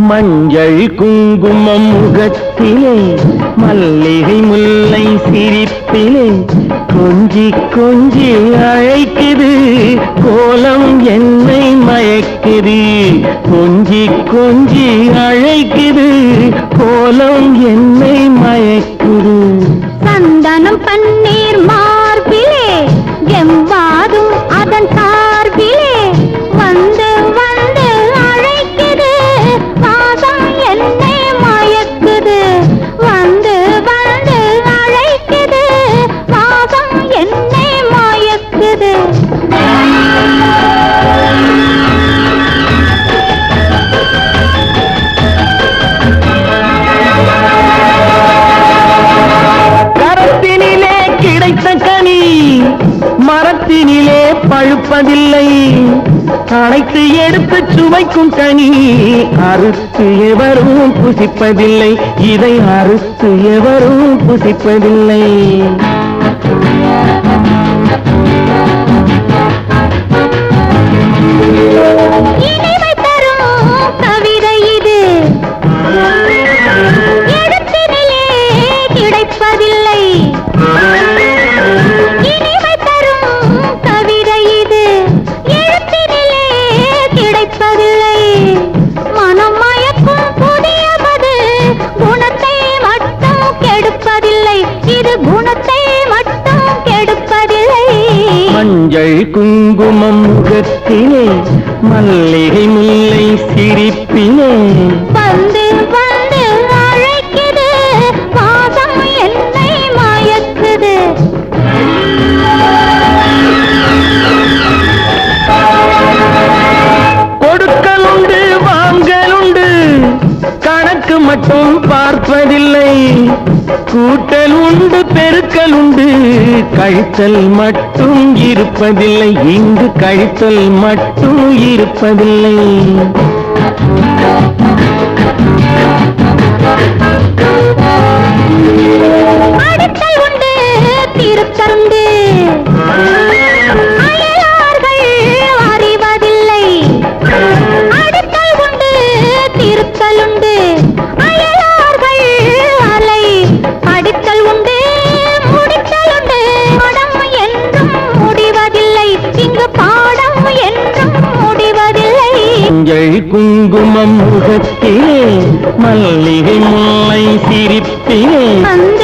மஞ்சள் குங்குமம் முகத்திலே மல்லிகை முல்லை சிரிப்பிலே கொஞ்சி கொஞ்சி அழைக்குது கோலம் என்னை மயக்குது கொஞ்சி கொஞ்சி அழைக்குது கோலம் என்னை மயக்குது சந்தனம் பன்னீர் மார்பிலே எம்பாதும் அதன் சார்பிலே வந்து வந்து அழைக்குது பாதம் என்னை மயக்குது வந்து வந்து அழைக்குது பாதம் என்னை மயக்குது கரத்தினிலே கிடைத்த கனி மரத்தினிலே பழுப்பதில்லை அனைத்து எடுத்து சுவைக்கும் கனி அறுத்து எவரும் புசிப்பதில்லை இதை அறுத்து எவரும் புசிப்பதில்லை இனிமை தரும் கவிதை இது எழுத்தினிலே கிடைப்பதில்லை இனிமை தரும் கவிதை இது எழுத்தினிலே கிடைப்பதில்லை மனம் மயக்கும் புதியவது குணத்தை மட்டும் கெடுப்பதில்லை இது குணத்தை மட்டும் கெடுப்பதில்லை மஞ்சள் குங்குமம் முகத்திலே மல்லிகை முல்லை சிரிப்பிலே வந்து வந்து அழைக்குது பாதம் என்னை மயக்குது கொடுக்கலுண்டு வாங்கலுண்டு கணக்கு மட்டும் பார்ப்பதில்லை கூட்டல் உண்டு பெருக்கல் உண்டு கழித்தல் மட்டும் இருப்பதில்லை இங்கு கழித்தல் மட்டும் இருப்பதில்லை அடுத்தல் உண்டு திருத்தருண்டு அயலார்கள் அறிவதில்லை அடுத்தல் உண்டு திருத்தல் உண்டு அயலார்கள் அலை அடித்தல் உண்டு முடித்தல் உண்டு பாடம் என்றும் முடிவதில்லை இங்கு பாடம் என்றும் முடிவதில்லை மஞ்சள் குங்குமம் முகத்திலே மல்லிகை முல்லை சிரிப்பிலே வந்து